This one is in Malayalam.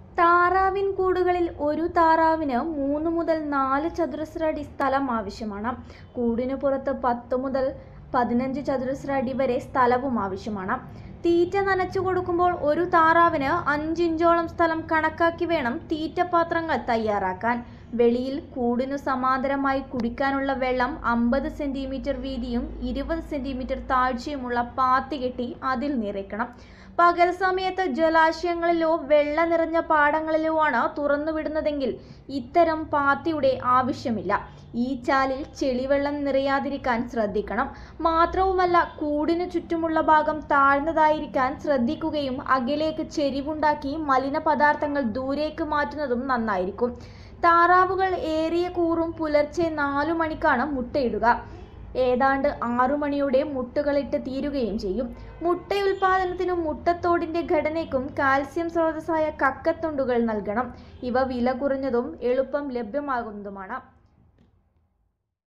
താറാവിൻ കൂടുകളിൽ ഒരു താറാവിന് മൂന്ന് മുതൽ നാല് ചതുരശ്ര അടി സ്ഥലം ആവശ്യമാണ് കൂടിനു പുറത്ത് പത്ത് മുതൽ പതിനഞ്ച് ചതുരശ്ര അടി വരെ സ്ഥലവും ആവശ്യമാണ് തീറ്റ നനച്ചു കൊടുക്കുമ്പോൾ ഒരു താറാവിന് അഞ്ചിഞ്ചോളം സ്ഥലം കണക്കാക്കി വേണം തീറ്റപാത്രങ്ങൾ തയ്യാറാക്കാൻ വെളിയിൽ കൂടിനു സമാന്തരമായി കുടിക്കാനുള്ള വെള്ളം അമ്പത് സെന്റിമീറ്റർ വീതിയും ഇരുപത് സെന്റിമീറ്റർ താഴ്ചയുമുള്ള പാത്തി കെട്ടി അതിൽ നിറയ്ക്കണം പകൽ സമയത്ത് ജലാശയങ്ങളിലോ വെള്ള നിറഞ്ഞ പാടങ്ങളിലോ ആണ് തുറന്നുവിടുന്നതെങ്കിൽ ഇത്തരം പാത്തിയുടെ ആവശ്യമില്ല ഈ ചാലിൽ ചെളിവെള്ളം നിറയാതിരിക്കാൻ ശ്രദ്ധിക്കണം മാത്രവുമല്ല കൂടിനു ചുറ്റുമുള്ള ഭാഗം താഴ്ന്നതായിരിക്കാൻ ശ്രദ്ധിക്കുകയും അകലേക്ക് ചെരിവുണ്ടാക്കി മലിന പദാർത്ഥങ്ങൾ ദൂരേക്ക് മാറ്റുന്നതും നന്നായിരിക്കും താറാവുകൾ ഏറിയ കൂറും പുലർച്ചെ നാലു മണിക്കാണ് മുട്ടയിടുക ഏതാണ്ട് ആറു മണിയോടെ മുട്ടുകളിട്ട് തീരുകയും ചെയ്യും മുട്ട ഉൽപാദനത്തിനും മുട്ടത്തോടിന്റെ ഘടനയ്ക്കും കാൽസ്യം സ്രോതസ്സായ കക്കത്തുണ്ടുകൾ നൽകണം ഇവ വില കുറഞ്ഞതും എളുപ്പം ലഭ്യമാകുന്നതുമാണ്